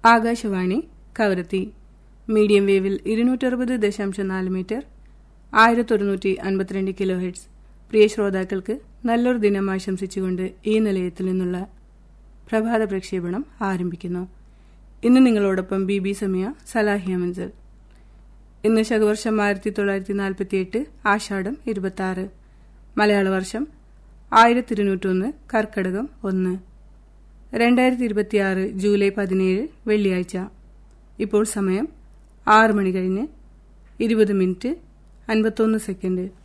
Akashvani Kavaratti medium വേവിൽ ഇരുന്നൂറ്ററുപത് ദശാംശം നാല് മീറ്റർ ആയിരത്തൊരുന്നൂറ്റി അൻപത്തിരണ്ട് കിലോ ഹെഡ്സ് പ്രിയ ശ്രോതാക്കൾക്ക് നല്ലൊരു ദിനം ആശംസിച്ചുകൊണ്ട് ഈ നിലയത്തിൽ നിന്നുള്ള പ്രഭാത പ്രക്ഷേപണം ആരംഭിക്കുന്നു ഇന്ന് നിങ്ങളോടൊപ്പം ബി ബി സമയ സലാഹിയ മൻസർ ഇന്ന് ശകവർഷം ആയിരത്തി തൊള്ളായിരത്തി നാൽപ്പത്തിയെട്ട് ആഷാഢം ഇരുപത്തി ആറ് മലയാള വർഷം ആയിരത്തി ഇരുന്നൂറ്റൊന്ന് കർക്കടകം ഒന്ന് രണ്ടായിരത്തി ഇരുപത്തിയാറ് ജൂലൈ പതിനേഴ് വെള്ളിയാഴ്ച ഇപ്പോൾ സമയം ആറ് മണി കഴിഞ്ഞ് ഇരുപത് മിനിറ്റ് അൻപത്തൊന്ന് സെക്കൻഡ്